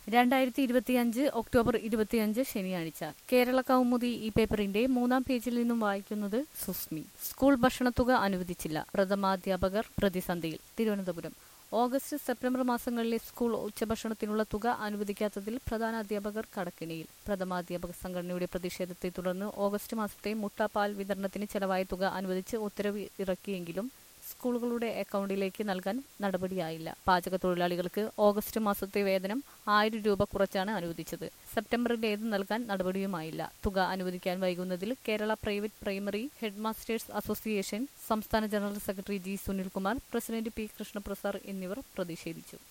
രണ്ടായിരത്തി ഇരുപത്തിയഞ്ച് ഒക്ടോബർ ഇരുപത്തിയഞ്ച് ശനിയാഴ്ച കേരള കൗമുദി ഈ പേപ്പറിന്റെ മൂന്നാം പേജിൽ നിന്നും വായിക്കുന്നത് സുസ്മി സ്കൂൾ ഭക്ഷണത്തുക അനുവദിച്ചില്ല പ്രഥമാധ്യാപകർ പ്രതിസന്ധിയിൽ തിരുവനന്തപുരം ഓഗസ്റ്റ് സെപ്റ്റംബർ മാസങ്ങളിലെ സ്കൂൾ ഉച്ചഭക്ഷണത്തിനുള്ള തുക അനുവദിക്കാത്തതിൽ പ്രധാന അധ്യാപകർ കടക്കിണിയിൽ പ്രഥമാധ്യാപക സംഘടനയുടെ പ്രതിഷേധത്തെ തുടർന്ന് ഓഗസ്റ്റ് മാസത്തെ മുട്ട പാൽ വിതരണത്തിന് ചെലവായ തുക അനുവദിച്ച് ഉത്തരവ് ഇറക്കിയെങ്കിലും സ്കൂളുകളുടെ അക്കൗണ്ടിലേക്ക് നൽകാൻ നടപടിയായില്ല പാചക തൊഴിലാളികൾക്ക് ഓഗസ്റ്റ് മാസത്തെ വേതനം ആയിരം രൂപ കുറച്ചാണ് അനുവദിച്ചത് സെപ്റ്റംബറിലേത് നൽകാൻ നടപടിയുമായില്ല തുക അനുവദിക്കാൻ വൈകുന്നതിൽ Kerala private primary head masters association സംസ്ഥാന general secretary G Sunilkumar president P Krishnaprasad എന്നിവർ പ്രതിഷേധിച്ചു